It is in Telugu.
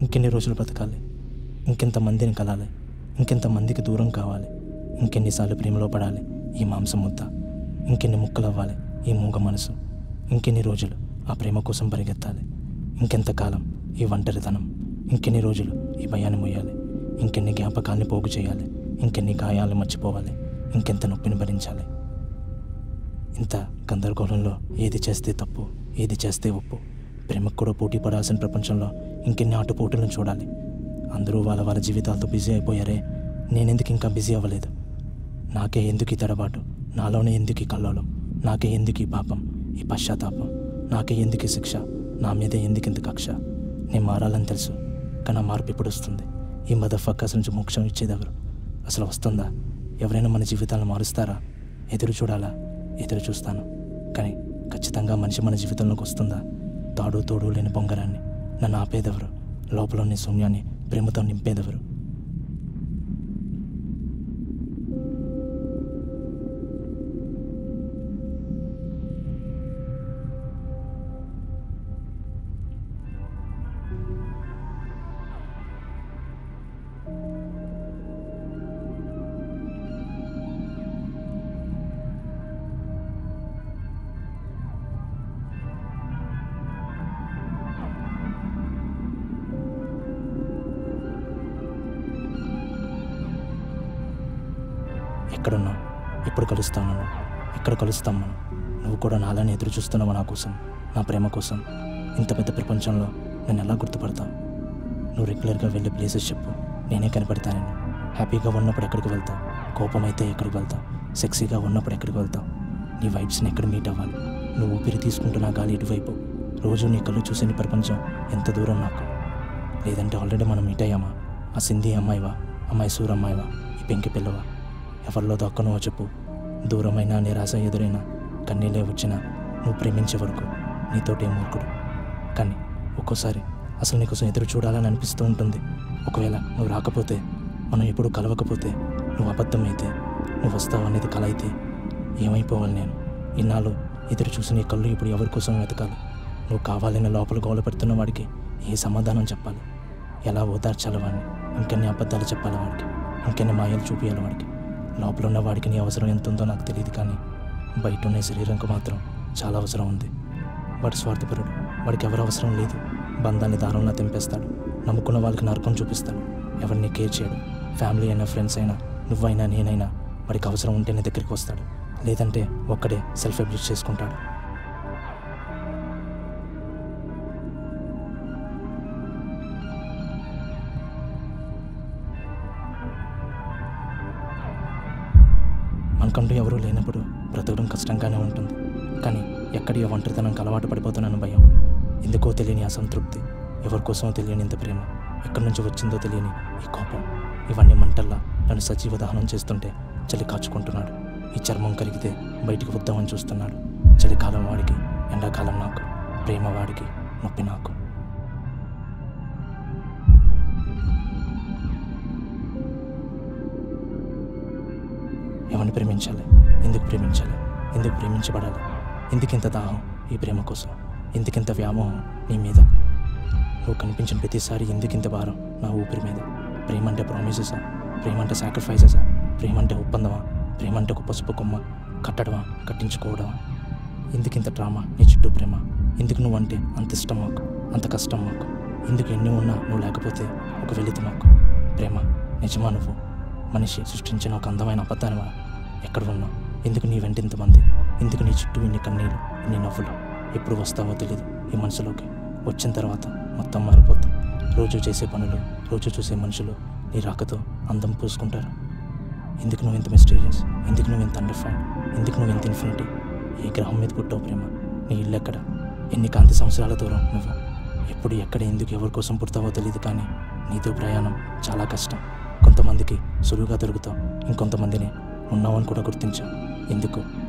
ఇంకెన్ని రోజులు బ్రతకాలి ఇంకెంత మందిని కలాలి ఇంకెంత మందికి దూరం కావాలి ఇంకెన్నిసార్లు ప్రేమలో పడాలి ఈ మాంసం ముద్ద ఇంకెన్ని ముక్కలు అవ్వాలి ఈ మూగ మనసు ఇంకెన్ని రోజులు ఆ ప్రేమ కోసం పరిగెత్తాలి ఇంకెంతకాలం ఈ ఒంటరితనం ఇంకెన్ని రోజులు ఈ భయాన్ని మొయ్యాలి ఇంకెన్ని జ్ఞాపకాల్ని పోగు చేయాలి ఇంకెన్ని గాయాలు మర్చిపోవాలి ఇంకెంత నొప్పిని భరించాలి ఇంత గందరగోళంలో ఏది చేస్తే తప్పు ఏది చేస్తే ఒప్పు ప్రేమకు కూడా పోటీ పడాల్సిన ప్రపంచంలో ఇంకెన్ని ఆటుపోటులను చూడాలి అందరూ వాళ్ళ వాళ్ళ జీవితాలతో బిజీ అయిపోయారే నేనెందుకు ఇంకా బిజీ అవ్వలేదు నాకే ఎందుకు ఈ తడబాటు నాలోనే ఎందుకు ఈ కల్లోలం నాకే ఎందుకు ఈ పాపం ఈ పశ్చాత్తాపం నాకే ఎందుకు ఈ శిక్ష నా మీదే ఎందుకు ఇంత కక్ష నేను మారాలని తెలుసు కానీ ఆ మార్పు ఇప్పుడు వస్తుంది ఈ మదర్ ఫక్కస్ నుంచి మోక్షం ఇచ్చేది ఎవరు అసలు వస్తుందా ఎవరైనా మన జీవితాలను మారుస్తారా ఎదురు చూడాలా ఎదురు చూస్తాను కానీ ఖచ్చితంగా మనిషి మన జీవితంలోకి వస్తుందా తాడు తోడు లేని బొంగరాన్ని నన్ను ఆపేదెవరు లోపల శూన్యాన్ని ప్రేమతో నింపేదెవరు ఎక్కడున్నావు ఎప్పుడు కలుస్తావు నన్ను ఎక్కడ కలుస్తాం మనం నువ్వు కూడా నాలానే ఎదురు చూస్తున్నావు నా కోసం నా ప్రేమ కోసం ఇంత పెద్ద ప్రపంచంలో నన్ను ఎలా గుర్తుపడతావు నువ్వు రెగ్యులర్గా వెళ్ళే ప్లేసెస్ చెప్పు నేనే కనపడతాను హ్యాపీగా ఉన్నప్పుడు ఎక్కడికి వెళ్తావు కోపం అయితే ఎక్కడికి వెళ్తావు సెక్సీగా ఉన్నప్పుడు ఎక్కడికి వెళ్తావు నీ వైబ్స్ని ఎక్కడ మీట్ అవ్వాలి నువ్వు ఊపిరి తీసుకుంటున్న గాలి ఇటువైపు రోజు నీ కళ్ళు చూసే నీ ప్రపంచం ఎంత దూరం నాకు లేదంటే ఆల్రెడీ మనం మీట్ అయ్యామా ఆ సింధీ అమ్మాయివా ఆ మైసూర్ అమ్మాయివా ఈ పెంకి పిల్లవా ఎవరిలో దక్కనో చెప్పు దూరమైన నిరాశ ఎదురైనా కన్నీలే వచ్చినా నువ్వు ప్రేమించే వరకు నీతోటే మూర్ఖుడు కానీ ఒక్కోసారి అసలు నీకోసం ఎదురు చూడాలని అనిపిస్తూ ఉంటుంది ఒకవేళ నువ్వు రాకపోతే మనం ఎప్పుడు కలవకపోతే నువ్వు అబద్ధమైతే నువ్వు వస్తావు అనేది కల అయితే ఏమైపోవాలి నేను ఇన్నాళ్ళు ఎదురు చూసి నీ కళ్ళు ఇప్పుడు ఎవరి కోసం వెతకాలి నువ్వు కావాలని లోపల గోల పెడుతున్న వాడికి ఏ సమాధానం చెప్పాలి ఎలా ఓదార్చాలి వాడిని ఇంకెన్ని అబద్ధాలు చెప్పాలి వాడికి ఇంకెన్ని మాయలు చూపించాలి వాడికి లోపల ఉన్న వాడికి నీ అవసరం ఎంత ఉందో నాకు తెలియదు కానీ బయట ఉన్న ఈ శరీరంకు మాత్రం చాలా అవసరం ఉంది వాడు స్వార్థపరుడు వాడికి ఎవరు అవసరం లేదు బంధాన్ని దారంలో తెంపేస్తాడు నమ్ముకున్న వాళ్ళకి నరకం చూపిస్తాడు ఎవరిని కేర్ చేయడు ఫ్యామిలీ అయినా ఫ్రెండ్స్ అయినా నువ్వైనా నేనైనా వాడికి అవసరం ఉంటే నీ దగ్గరికి వస్తాడు లేదంటే ఒక్కడే సెల్ఫ్ అబ్యూస్ చేసుకుంటాడు మనకంటూ ఎవరూ లేనప్పుడు బ్రతకడం కష్టంగానే ఉంటుంది కానీ ఎక్కడి ఆ ఒంటరితనంకి అలవాటు పడిపోతున్నాను భయం ఎందుకో తెలియని అసంతృప్తి ఎవరి కోసమో తెలియని ఇంత ప్రేమ ఎక్కడి నుంచి వచ్చిందో తెలియని ఈ కోపం ఇవన్నీ మంటల్లా నన్ను సజీవ దహనం చేస్తుంటే చలి కాచుకుంటున్నాడు ఈ చర్మం కరిగితే బయటికి వద్దామని చూస్తున్నాడు చలికాలం వాడికి ఎండాకాలం నాకు ప్రేమ వాడికి నొప్పి నాకు ఎవరిని ప్రేమించాలి ఎందుకు ప్రేమించాలి ఎందుకు ప్రేమించబడాలి ఎందుకింత దాహం ఈ ప్రేమ కోసం ఎందుకింత వ్యామోహం నీ మీద నువ్వు కనిపించిన ప్రతిసారి ఎందుకింత భారం నా ఊపిరి మీద ప్రేమ అంటే ప్రామిసెసా ప్రేమ అంటే సాక్రిఫైసెసా ప్రేమ అంటే ఒప్పందమా ప్రేమ అంటే ఒక పసుపు కొమ్మ కట్టడమా కట్టించుకోవడమా ఎందుకింత డ్రామా నీ చుట్టూ ప్రేమ ఎందుకు నువ్వు అంటే అంత ఇష్టం మాకు అంత కష్టం మాకు ఎందుకు ఎన్ని ఉన్నా నువ్వు లేకపోతే ఒక వెలితి మాకు ప్రేమ నిజమా నువ్వు మనిషి సృష్టించిన ఒక అందమైన అబద్ధానివా ఎక్కడ ఉన్నావు ఎందుకు నీ వెంట ఇంతమంది ఎందుకు నీ చుట్టూ ఇన్ని కన్నీళ్ళు ఇన్ని నవ్వులు ఎప్పుడు వస్తావో తెలియదు ఈ మనసులోకి వచ్చిన తర్వాత మొత్తం మారిపోద్ది రోజు చేసే పనులు రోజు చూసే మనుషులు నీ రాకతో అందం పూసుకుంటారు ఎందుకు నువ్వు ఇంత మిస్టీరియస్ ఎందుకు నువ్వు ఇంత అండర్ఫైన్ ఎందుకు నువ్వు ఇంత ఇన్ఫినిటీ ఏ గ్రహం మీద పుట్టావు ప్రేమ నీ ఇల్లు ఎక్కడ ఎన్ని కాంతి సంవత్సరాల దూరం నువ్వు ఎప్పుడు ఎక్కడ ఎందుకు ఎవరి కోసం పుడతావో తెలియదు కానీ నీతో ప్రయాణం చాలా కష్టం కొంతమందికి సులువుగా దొరుకుతావు ఇంకొంతమందిని ఉన్నావని కూడా గుర్తించావు ఎందుకు